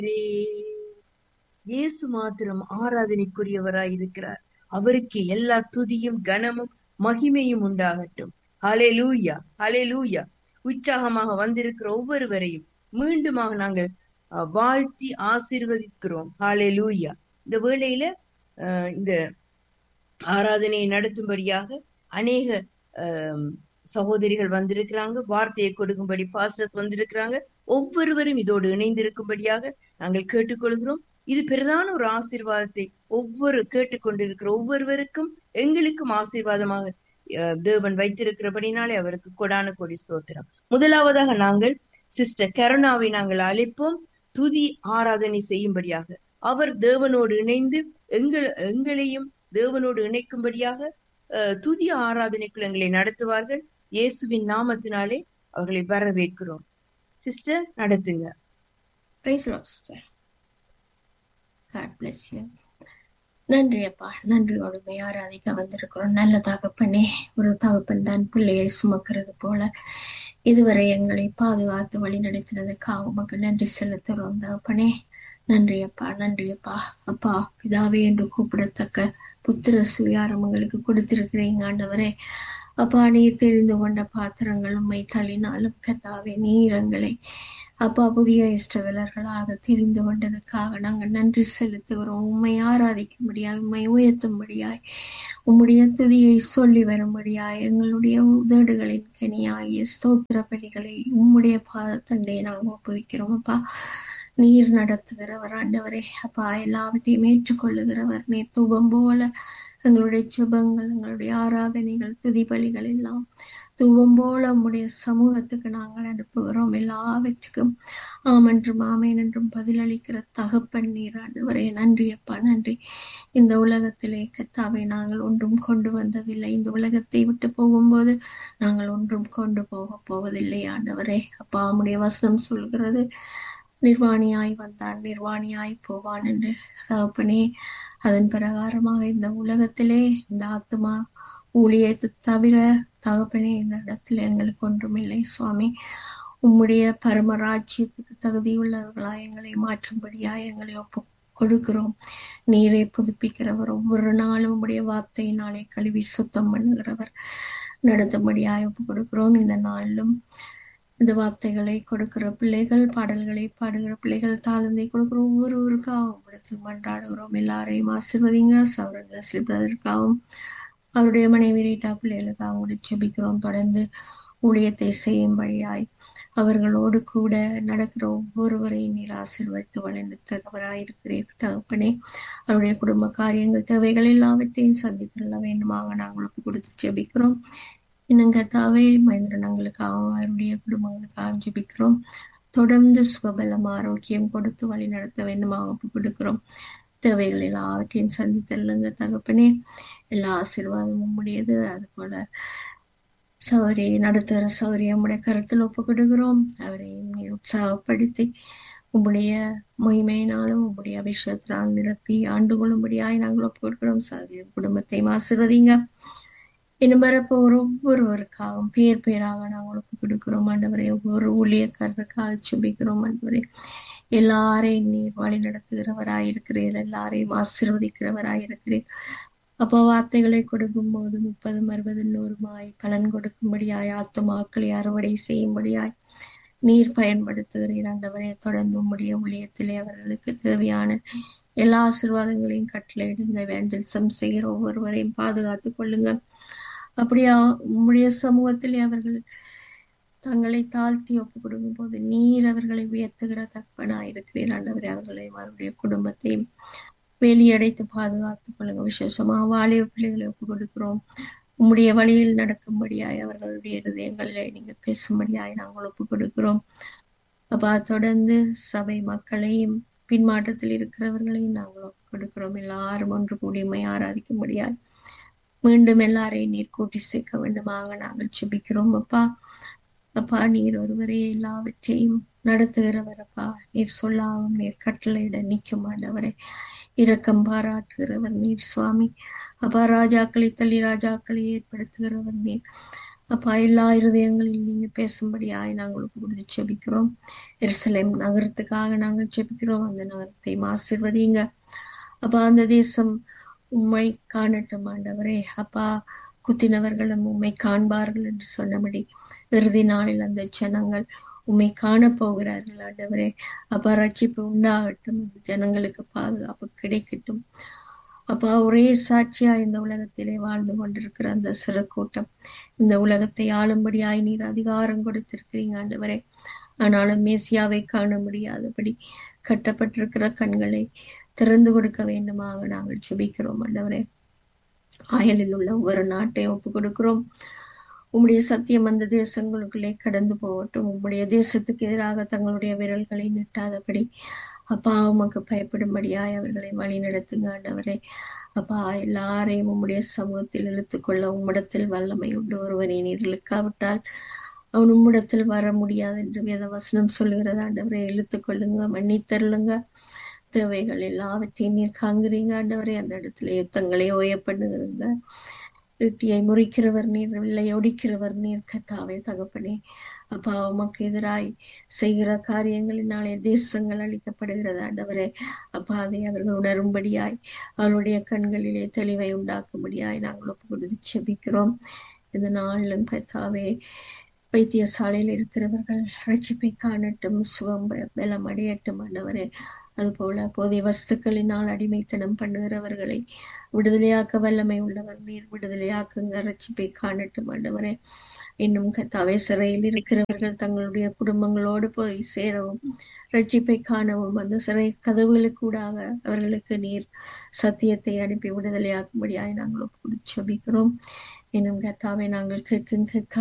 இயேசு மாத்திரம் ஆராதனைக்குரியவராய் இருக்கிறார் அவருக்கு எல்லா துதியும் கனமும் மகிமையும் உண்டாகட்டும் ஹalleluya ஹalleluya உற்சாகமாக வந்திருக்கிற ஒவ்வொருவரையும் மீண்டுமாக நாங்கள் அஹ், வாழ்த்தி ஆசீர்வதிக்கிறோம் ஹalleluya இந்த வேளையில அஹ், இந்த ஆராதனையை நடத்தும்படியாக அநேக அஹ், சகோதரிகள் வந்திருக்கிறாங்க வார்த்தையை கொடுக்கும்படி பாஸ்டர்ஸ் வந்திருக்கிறாங்க ஒவ்வொருவரும் இதோடு இணைந்திருக்கும்படியாக நாங்கள் கேட்டுக்கொள்கிறோம் இது பிரதான ஒரு ஆசீர்வாதத்தை ஒவ்வொரு கேட்டுக்கொண்டிருக்கிற ஒவ்வொருவருக்கும் எங்களுக்கும் ஆசீர்வாதமாக அஹ், தேவன் வைத்திருக்கிறபடினாலே அவருக்கு கொடான கொடி ஸ்தோத்திரம் முதலாவதாக நாங்கள் சிஸ்டர் கருணாவை நாங்கள் அழைப்போம் துதி ஆராதனை செய்யும்படியாக அவர் தேவனோடு இணைந்து எங்கள் எங்களையும் தேவனோடு இணைக்கும்படியாக அஹ், துதி ஆராதனைக்குள் எங்களை நடத்துவார்கள் இயேசுவின் நாமத்தினாலே அவர்களை வரவேற்கிறோம் சிஸ்டர் நடத்துங்க praise sister God bless you நன்றி அப்பா நன்றியோடு உம்மை ஆராதிக்க வந்திருக்கிறோம் நல்ல தகப்பனே ஒரு தகப்பன் தான் பிள்ளையை சுமக்கிறது போல இதுவரை எங்களை பாதுகாத்து வழி நடத்தினதுக்காக உமக்கு நன்றி செலுத்துகிறோம் தகப்பனே நன்றி அப்பா நன்றி அப்பா அப்பா பிதாவே என்று கூப்பிடத்தக்க புத்திர சுயாரம் எங்களுக்கு கொடுத்திருக்கிறீங்க ஆண்டவரே அப்பா நீர் தெரிந்து கொண்ட பாத்திரங்கள் உம்மை தள்ளினாலும் கத்தாவே நீரங்களை அப்பா புதிய இஷ்டவிலர்களாக தெரிந்து கொண்டதுக்காக நாங்கள் நன்றி செலுத்துகிறோம் உம்மை ஆராதிக்கும்படியாய் உம்மை உயர்த்தும்படியாய் உம்முடைய துதியை சொல்லி வரும்படியாய் எங்களுடைய உதடுகளின் கனியாகிய ஸ்தோத்திர பலிகளை உம்முடைய பாதத்தண்டை நாங்கள் ஒப்புவிக்கிறோம் அப்பா நீர் நடத்துகிறவர் ஆண்டவரே அப்பா எல்லாவற்றையும் ஏற்றுக்கொள்ளுகிறவர் நீர் தூபம் போல எங்களுடைய சுபங்கள் எங்களுடைய ஆராதனைகள் துதி பலிகள் எல்லாம் தூவம் போல உம்முடைய சமூகத்துக்கு நாங்கள் அனுப்புகிறோம் எல்லாவற்றுக்கும் ஆம் என்றும் ஆமேன் என்றும் பதிலளிக்கிற தகப்பன் நீர் ஆண்டவரே நன்றி அப்பா நன்றி இந்த உலகத்திலே கத்தாவை நாங்கள் ஒன்றும் கொண்டு வந்ததில்லை இந்த உலகத்தை விட்டு போகும்போது நாங்கள் ஒன்றும் கொண்டு போக போவதில்லை ஆண்டவரே அப்பா உம்முடைய வசனம் சொல்கிறது நிர்வாணியாய் வந்தான் நிர்வாணியாய் போவான் என்று தகப்பனே அதன் பிரகாரமாக இந்த உலகத்திலே இந்த ஆத்மா ஊழியத்தை தவிர தகப்பனே இந்த இடத்துல எங்களுக்கு ஒன்றுமில்லை சுவாமி உம்முடைய பரமராஜ்யத்துக்கு தகுதியுள்ளவர்களாய் எங்களை மாற்றும்படியாய் எங்களை ஒப்பு கொடுக்கிறோம் நீரை புதுப்பிக்கிறவர் ஒவ்வொரு நாளும் உம்முடைய வார்த்தையினாலே கழுவி சுத்தம் பண்ணுகிறவர் நடத்தும்படியாய் ஒப்பு கொடுக்கிறோம் இந்த நாளிலும் இந்த வார்த்தைகளை கொடுக்கிற பிள்ளைகள் பாடல்களை பாடுகிற பிள்ளைகள் தாளந்தை கொடுக்கிற ஒவ்வொருவருக்காகவும் இடத்தில் மன்றாடுகிறோம் எல்லாரையும் ஆசிர்வதிங்க சௌரங்க பிரதருக்காகவும் அவருடைய மனைவி ரீட்டா பிள்ளைகளுக்காகவும் செபிக்கிறோம் தொடர்ந்து ஊழியத்தை செய்யும்படியாய் அவர்களோடு கூட நடக்கிற ஒவ்வொருவரையும் நீர் ஆசீர்வதித்து வழிநடத்துகிறவராயிருக்கிறீர் தகப்பனே அவருடைய குடும்ப காரியங்கள் தேவைகள் எல்லாவற்றையும் சந்தித்துள்ள வேண்டுமாக நாங்கள் ஒப்பு கொடுத்து ஜெபிக்கிறோம் இன்னும் கத்தாவே மகேந்திரனங்களுக்காகவும் அவருடைய குடும்பங்களுக்காக ஜெபிக்கிறோம் தொடர்ந்து சுகபலம் ஆரோக்கியம் கொடுத்து வழி நடத்த வேண்டுமாக ஒப்பு கொடுக்கிறோம் தேவைகள் எல்லாவற்றையும் சந்தித்தல்லுங்க தகப்பனே எல்லா ஆசீர்வாதமும் முடியது அது போல சௌரி நடத்துகிற சௌரியம் உடைய கருத்தில் ஒப்பு கொடுக்கிறோம் அவரையும் நீர் உற்சாகப்படுத்தி உம்முடைய மகிமையினாலும் உம்முடைய அபிஷேகத்தினால் நிரப்பி ஆண்டு கொள்ளும்படியாய் நாங்கள் ஒப்பு கொடுக்கிறோம் சௌரிய குடும்பத்தையும் ஆசீர்வதிங்க இன்னும் வரப்போகிற ஒவ்வொருவருக்காகவும் பேர் பேராக நாங்கள் ஒப்பு கொடுக்கிறோம் ஆண்டவரை ஒவ்வொரு ஊழியக்காரருக்காக சுபிக்கிறோம் ஆண்டவரே எல்லாரையும் நீர் வழி நடத்துகிறவராய் இருக்கிறீர் எல்லாரையும் ஆசீர்வதிக்கிறவராய் இருக்கிறீர் அப்போ வார்த்தைகளை கொடுக்கும் போது முப்பதும் அறுபது நூறுமாய் பலன் கொடுக்கும்படியாய் ஆத்துமாக்களை அறுவடை செய்யும்படியாய் நீர் பயன்படுத்துகிறீர் ஆண்டவரை தொடர்ந்து உம்முடைய ஊழியத்திலே அவர்களுக்கு தேவையான எல்லா ஆசீர்வாதங்களையும் கட்டளையிடுங்க வேஞ்சல்சம் செய்கிற ஒவ்வொருவரையும் பாதுகாத்து கொள்ளுங்க அப்படியா உம்முடைய சமூகத்திலே அவர்கள் தங்களை தாழ்த்தி ஒப்பு கொடுக்கும் போது நீர் அவர்களை உயர்த்துகிற தக்கனா இருக்கிறீர் ஆண்டவரே அவர்களை அவருடைய குடும்பத்தையும் வேலியடைத்து பாதுகாத்துக் கொள்ளுங்க விசேஷமா வாலிப பிள்ளைகளை ஒப்பு கொடுக்கிறோம் உம்முடைய வழியில் நடக்கும்படியாய் அவர்களுடைய இருதயங்களிலே நீங்க பேசும்படியாய் நாங்கள் ஒப்பு கொடுக்கிறோம் அப்பா தொடர்ந்து சபை மக்களையும் பின்மாற்றத்தில் இருக்கிறவர்களையும் நாங்கள் ஒப்பு கொடுக்கிறோம் எல்லாரும் ஒன்று கூடியமை ஆராதிக்கும்படியாய் மீண்டும் எல்லாரையும் நீர் கூட்டி சேர்க்க வேண்டுமாக நாங்கள் சுபிக்கிறோம் அப்பா அப்பா நீர் ஒருவரே எல்லாவற்றையும் நடத்துகிறவர் அப்பா நீர் சொல்லாகும் நீர் கட்டளையிட நிற்கும் ஆண்டவரை இரக்கம் பாராட்டுகிறவர் நீர் சுவாமி அப்பா ராஜாக்களை தள்ளி ராஜாக்களை ஏற்படுத்துகிறவர் நீர் அப்பா எல்லா இருதயங்களில் நீங்க பேசும்படியாய் நாங்கள் கொடுத்து செபிக்கிறோம் எருசலேம் நகரத்துக்காக நாங்கள் செபிக்கிறோம் அந்த நகரத்தை ஆசீர்வதிங்க அப்பா அந்த தேசம் உம்மை காணட்டும் ஆண்டவரே அப்பா குத்தினவர்களும் உம்மை காண்பார்கள் என்று சொன்னபடி இறுதி நாளில் அந்த ஜனங்கள் உம்மை காண போகிறார்கள் ஆண்டவரே அப்பா ரட்சிப்பு உண்டாகட்டும் ஜனங்களுக்கு பாதுகாப்பு கிடைக்கட்டும் அப்பா ஒரே சாட்சியா இந்த உலகத்திலே வாழ்ந்து கொண்டிருக்கிற அந்த சிறு கூட்டம் இந்த உலகத்தை ஆளும்படியாய் நீர் அதிகாரம் கொடுத்திருக்கிறீங்க ஆண்டவரே ஆனாலும் மேசியாவை காண முடியாதபடி கட்டப்பட்டிருக்கிற கண்களை திறந்து கொடுக்க வேண்டுமாக நாங்கள் ஜெபிக்கிறோம் ஆண்டவரே ஆயலில் உள்ள ஒவ்வொரு நாட்டை ஒப்பு கொடுக்கிறோம் உம்முடைய சத்தியம் அந்த தேசங்களுக்குள்ளே கடந்து போகட்டும் உம்முடைய தேசத்துக்கு எதிராக தங்களுடைய விரல்களை நீட்டாதபடி அப்பா உமக்கு பயப்படும்படியாய் அவர்களை வழி நடத்துங்க ஆண்டவரே அப்பா எல்லாரையும் உம்முடைய சமூகத்தில் இழுத்துக்கொள்ள உம்மிடத்தில் வல்லமை உண்டு ஒருவனை நீர் இழுக்காவிட்டால் அவன் உம்மிடத்தில் வர முடியாது என்று வேத வசனம் சொல்லுகிறது ஆண்டவரை இழுத்துக்கொள்ளுங்க மன்னித்தருளுங்க தேவைகள் எல்லாவற்றையும் நீர் காங்குறீங்க ஆண்டவரே அந்த இடத்துல யுத்தங்களை ஓய பண்ணுகிறங்க ஈட்டியை முறிக்கிறவர் நீர் வில்லை ஒடிக்கிறவர் நீர் கத்தாவே தகப்பனே அப்பா உமக்கு எதிராய் செய்கிற காரியங்களினாலே தேசங்கள் அளிக்கப்படுகிறது ஆண்டவரே அப்பா அதை அவர்கள் உணரும்படியாய் அவருடைய கண்களிலே தெளிவை உண்டாக்கும்படியாய் நாங்கள் ஒப்பு கொடுத்து செபிக்கிறோம் இந்த நாளிலும் கத்தாவே வைத்தியசாலையில் இருக்கிறவர்கள் ரட்சிப்பை காணட்டும் சுகம் பலம் அடையட்டும் ஆண்டவரே அதுபோல போதிய வஸ்துக்களினால் அடிமைத்தனம் பண்ணுகிறவர்களை விடுதலையாக்க வல்லமை உள்ளவர் நீர் விடுதலையாக்குங்க ரட்சிப்பை காணட்டும் ஆண்டவரே இன்னும் கத்தாவே சிறையில் இருக்கிறவர்கள் தங்களுடைய குடும்பங்களோடு போய் சேரவும் ரட்சிப்பை காணவும் அந்த சிறை கதவுகளுக்கூடாக அவர்களுக்கு நீர் சத்தியத்தை அனுப்பி விடுதலையாக்கும்படியாய் நாங்கள் ஒப்பு செபிக்கிறோம் இன்னும் கத்தாவை நாங்கள் கேட்கும் கேட்க